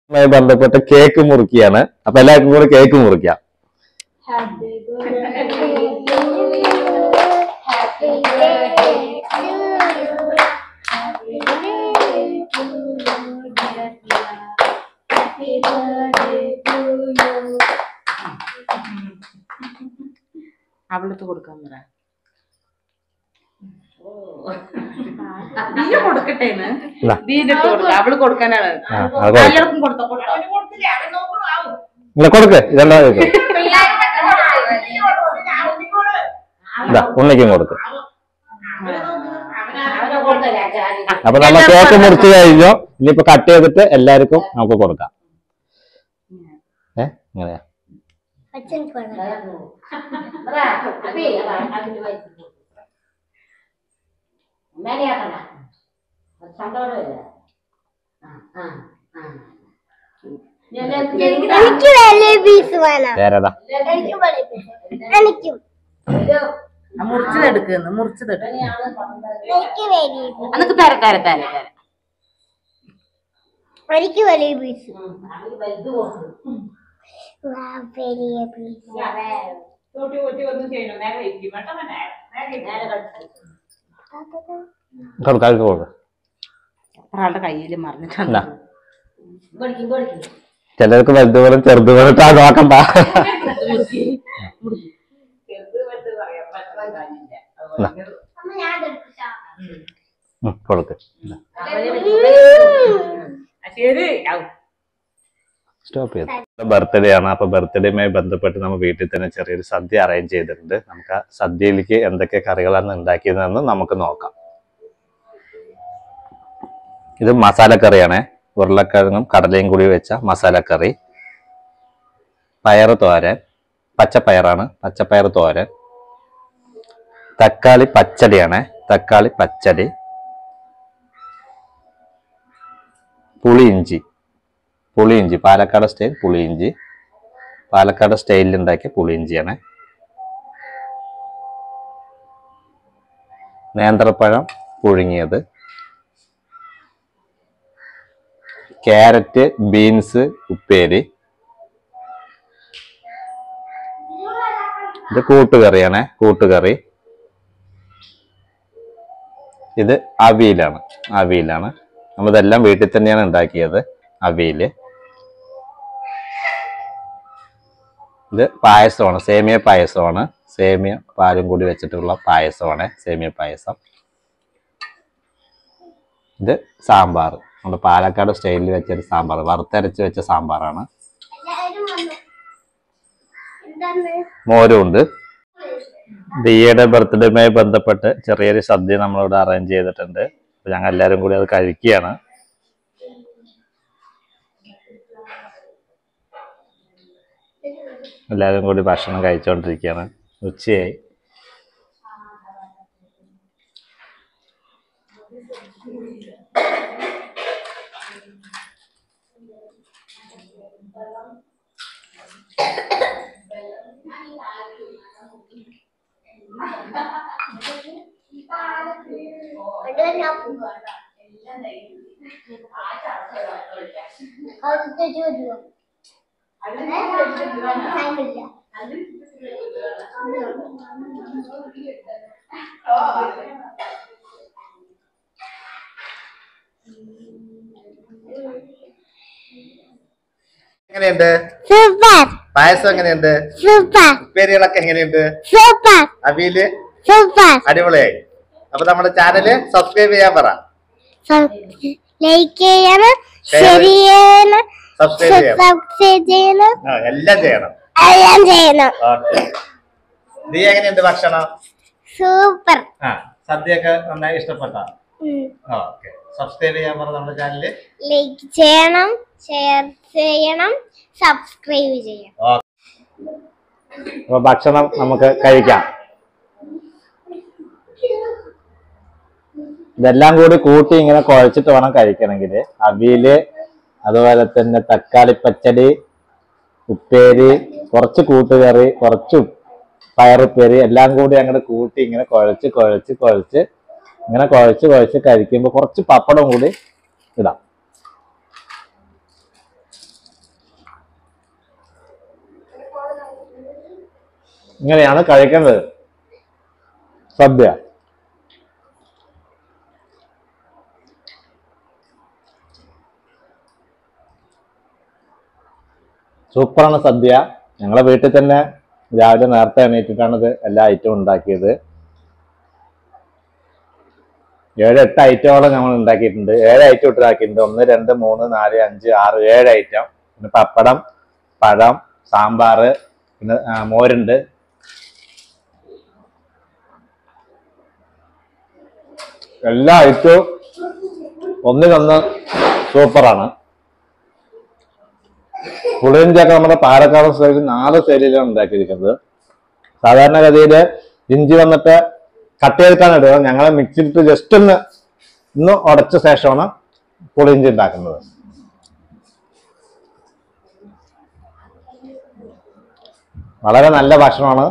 മായി ബന്ധപ്പെട്ട് കേക്ക് മുറിക്കുകയാണ് അപ്പൊ എല്ലാവർക്കും കൂടെ കേക്ക് മുറിക്കാം Happy birthday to you. Happy birthday to you. Happy birthday to you, dear Tia. Happy birthday to you. അവളത്ത് കൊടുക്കാൻ പറ നീ കൊടുക്കട്ടേന്ന് ഇല്ല. നീന്റെ ഇട്ട് കൊടുക്ക അവള് കൊടുക്കാനാണ് ആ, അത് കൊടുക്ക്. എല്ലാവർക്കും കൊടുത്തോ കൊടുത്തോ ഇല്ല കൊടുക്ക് ഇതെല്ലാം കൊടുക്ക്. ഇതാ ഉണ്ണിക്കും കൊടുക്ക് അപ്പൊ നമ്മൾ കേക്ക് മുറിച്ച് കഴിഞ്ഞു ഇനിയിപ്പോ കട്ട് ചെയ്തിട്ട് എല്ലാവർക്കും നമുക്ക് കൊടുക്കാം ഏ ഇങ്ങനെയാ അച്ഛൻ കൊള്ളാം. എനിക്ക് വലിയ പീസ് വേണം പേരടാ എനിക്കും വലിയ പീസ് എനിക്കും ആ, മുറിച്ചതെടുക്കുന്നു മുറിച്ചതെടുക്ക് എനിക്ക് വലിയ പീസ് അനക്ക് തര തര തര തര എനിക്ക് വലിയ പീസ് വാ, വലിയ പീസ് കൊടുക്കാം അവർക്ക് കൊടുക്കാം ഒരാളുടെ കയ്യിൽ മറിഞ്ഞിട്ടുണ്ട് ഇല്ല. ചിലർക്ക് വലുതുപോലും ചെറുതുപോലും ആ നോക്കണ്ട ഇല്ല. ഉം, കൊടുക്ക് ഇല്ല. ശരി സ്റ്റോപ്പ് ചെയ്തു ബർത്ത്ഡേ ആണ് അപ്പൊ ബർത്ത്ഡേയുമായി ബന്ധപ്പെട്ട് നമ്മൾ വീട്ടിൽ തന്നെ ചെറിയൊരു സദ്യ അറേഞ്ച് ചെയ്തിട്ടുണ്ട് നമുക്ക് ആ സദ്യയിലേക്ക് എന്തൊക്കെ കറികളാണ് ഉണ്ടാക്കിയതെന്ന് നമുക്ക് നോക്കാം ഇത് മസാലക്കറിയാണ് ഉരുളക്കിഴങ്ങും കടലയും കൂടി വെച്ച മസാലക്കറി പയറ് തോരൻ പച്ചപ്പയറാണ് പച്ചപ്പയർ തോരൻ തക്കാളി പച്ചടിയാണ് തക്കാളി പച്ചടി പുളിയിഞ്ചി പുളിയിഞ്ചി പാലക്കാട് സ്റ്റൈൽ പുളിയിഞ്ചി പാലക്കാട് സ്റ്റൈലിൽ ഉണ്ടാക്കിയ പുളിയിഞ്ചിയാണ് നേന്ത്രപ്പഴം പുഴുങ്ങിയത് ക്യാരറ്റ് ബീൻസ് ഉപ്പേരി ഇത് കൂട്ടുകറിയാണ് കൂട്ടുകറി ഇത് അവിയലാണ് അവിയലാണ് നമ്മളിതെല്ലാം വീട്ടിൽ തന്നെയാണ് ഉണ്ടാക്കിയത് അവിയല് ഇത് പായസമാണ് സേമിയ പായസമാണ് സേമിയ പാലും കൂടി വെച്ചിട്ടുള്ള പായസമാണ് സേമിയ പായസം ഇത് സാമ്പാർ നമ്മുടെ പാലക്കാട് സ്റ്റൈലിൽ വെച്ചൊരു സാമ്പാർ വറുത്തരച്ച് വെച്ച സാമ്പാറാണ് എല്ലാവരും വന്നു എന്താണ് മോരും ഉണ്ട് ദിയയുടെ ബർത്ത്ഡേയുമായി ബന്ധപ്പെട്ട് ചെറിയൊരു സദ്യ നമ്മളിവിടെ അറേഞ്ച് ചെയ്തിട്ടുണ്ട് അപ്പൊ ഞങ്ങൾ എല്ലാവരും കൂടി അത് കഴിക്കുകയാണ് എല്ലാവരും കൂടി ഭക്ഷണം കഴിച്ചുകൊണ്ടിരിക്കുകയാണ് ഉച്ചയായി ഇവിടെ ഞാൻ അടുത്ത ചോദ്യം ടൈമില്ല എങ്ങനെയുണ്ട് സൂപ്പർ പായസം എങ്ങനെയുണ്ട് സൂപ്പർ ഉപ്പേരികളൊക്കെ എങ്ങനെയുണ്ട് സൂപ്പർ അവിയില് സൂപ്പർ അടിപൊളിയായി അപ്പൊ നമ്മുടെ ചാനല് സബ്സ്ക്രൈബ് ചെയ്യാൻ പറ ലൈക്ക് ചെയ്യണം Share. ഷെയർ ചെയ്യണം സബ്സ്ക്രൈബ് ചെയ്യണം സബ്സ്ക്രൈബ് ചെയ്യണം ആ, എല്ലാം ചെയ്യണം എല്ലാം ചെയ്യണം ഓക്കെ നീ എങ്ങനെയുണ്ട് ഭക്ഷണം സൂപ്പർ ആ സദ്യയൊക്കെ നന്നായി ഇഷ്ടപ്പെട്ട ഓക്കെ സബ്സ്ക്രൈബ് ചെയ്യാൻ പറ നമ്മുടെ ചാനല് ലൈക്ക് ചെയ്യണം ഷെയർ ചെയ്യണം സബ്സ്ക്രൈബ് ചെയ്യണം അപ്പൊ ഭക്ഷണം നമുക്ക് കഴിക്കാം ഇതെല്ലാം കൂടി കൂട്ടി ഇങ്ങനെ കുഴച്ചിട്ട് വേണം കഴിക്കണമെങ്കിൽ അവിയല് അതുപോലെ തന്നെ തക്കാളി പച്ചടി ഉപ്പേരി കുറച്ച് കൂട്ടുകറി കുറച്ച് ഉപ്പ് പയറുപ്പേരി എല്ലാം കൂടി അങ്ങോട്ട് കൂട്ടി ഇങ്ങനെ കുഴച്ച് കുഴച്ച് കുഴച്ച് ഇങ്ങനെ കുഴച്ച് കുഴച്ച് കഴിക്കുമ്പോൾ കുറച്ച് പപ്പടം കൂടി ഇടാം ഇങ്ങനെയാണ് കഴിക്കേണ്ടത് സദ്യ സൂപ്പറാണ് സദ്യ ഞങ്ങളെ വീട്ടിൽ തന്നെ രാവിലെ നേരത്തെ എണീറ്റിട്ടാണ് ഇത് എല്ലാ ഐറ്റവും ഉണ്ടാക്കിയത് ഏഴ് എട്ട് ഐറ്റമോളം നമ്മൾ ഉണ്ടാക്കിയിട്ടുണ്ട് ഏഴ് ഐറ്റം ഇട്ടാക്കിയിട്ടുണ്ട് ഒന്ന് രണ്ട് മൂന്ന് നാല് അഞ്ച് ആറ് ഏഴ് ഐറ്റം പിന്നെ പപ്പടം പഴം സാമ്പാർ പിന്നെ ആ, മോരുണ്ട് എല്ലാ ഐറ്റവും ഒന്നിനൊന്ന് സൂപ്പറാണ് പുളിയിഞ്ചൊക്കെ നമ്മുടെ പാലക്കാട് സ്റ്റൈലിൽ നാല് ശൈലിയിലാണ് ഉണ്ടാക്കിയിരിക്കുന്നത് സാധാരണഗതിയിൽ ഇഞ്ചി വന്നിട്ട് കട്ട് ചെയ്തിട്ടാണ് ഇടുക ഞങ്ങൾ മിക്സിയിട്ട് ജസ്റ്റ് ഒന്ന് ഒന്ന് ഉടച്ച ശേഷമാണ് പുളിയിഞ്ചി ഉണ്ടാക്കുന്നത് വളരെ നല്ല ഭക്ഷണമാണ്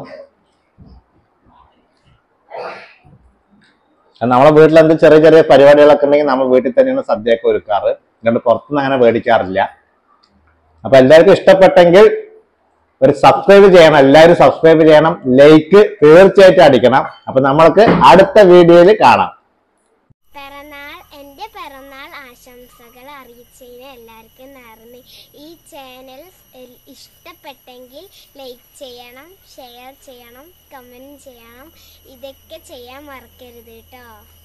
നമ്മളെ വീട്ടിൽ എന്ത് ചെറിയ ചെറിയ പരിപാടികളൊക്കെ ഉണ്ടെങ്കിൽ നമ്മൾ വീട്ടിൽ തന്നെയാണ് സദ്യയൊക്കെ ഒരുക്കാറ് എന്നിട്ട് പുറത്തുനിന്ന് അങ്ങനെ മേടിക്കാറില്ല അപ്പൊ എല്ലാവർക്കും ഇഷ്ടപ്പെട്ടെങ്കിൽ ഒരു സബ്സ്ക്രൈബ് ചെയ്യണം എല്ലാവരും സബ്സ്ക്രൈബ് ചെയ്യണം ലൈക്ക് തീർച്ചയായിട്ടും അടിക്കണം അപ്പൊ നമ്മൾക്ക് അടുത്ത വീഡിയോയിൽ കാണാം പിറന്നാൾ എൻ്റെ പിറന്നാൾ ആശംസകൾ അറിയിച്ചതിന് എല്ലാവർക്കും നന്ദി ഈ ചാനൽ എൽ- ഇഷ്ടപ്പെട്ടെങ്കിൽ ലൈക്ക് ചെയ്യണം ഷെയർ ചെയ്യണം കമൻറ്റ് ചെയ്യണം ഇതൊക്കെ ചെയ്യാൻ മറക്കരുത് കേട്ടോ